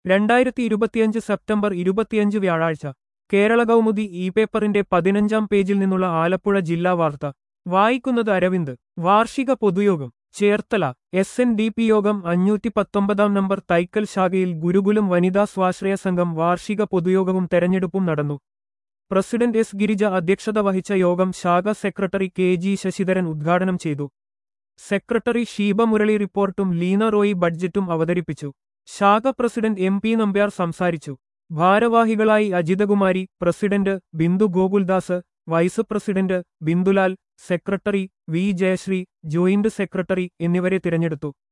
രണ്ടായിരത്തി ഇരുപത്തിയഞ്ച് സെപ്റ്റംബർ ഇരുപത്തിയഞ്ച് വ്യാഴാഴ്ച കേരള കൗമുദി ഇ പേപ്പറിന്റെ പതിനഞ്ചാം പേജിൽ നിന്നുള്ള ആലപ്പുഴ ജില്ലാ വാർത്ത വായിക്കുന്നത് അരവിന്ദ് വാർഷിക പൊതുയോഗം Cherthala S N D P Yogam അഞ്ഞൂറ്റി പത്തൊമ്പതാം നമ്പർ തൈക്കൽ ശാഖയിൽ ഗുരുകുലം വനിതാ സ്വാശ്രയ സംഘം വാർഷിക പൊതുയോഗവും തെരഞ്ഞെടുപ്പും നടന്നു പ്രസിഡന്റ് എസ് ഗിരിജ അധ്യക്ഷത വഹിച്ച യോഗം ശാഖ സെക്രട്ടറി കെ ജി ശശിധരൻ ഉദ്ഘാടനം ചെയ്തു സെക്രട്ടറി ഷീബ മുരളി റിപ്പോർട്ടും ലീന റോയി ബഡ്ജറ്റും അവതരിപ്പിച്ചു ശാഖ പ്രസിഡന്റ് എം പി നമ്പ്യാർ സംസാരിച്ചു ഭാരവാഹികളായി Ajithakumari president Bindu Gokuldas vice president Bindulal secretary V Jayasree joint secretary എന്നിവരെ തിരഞ്ഞെടുത്തു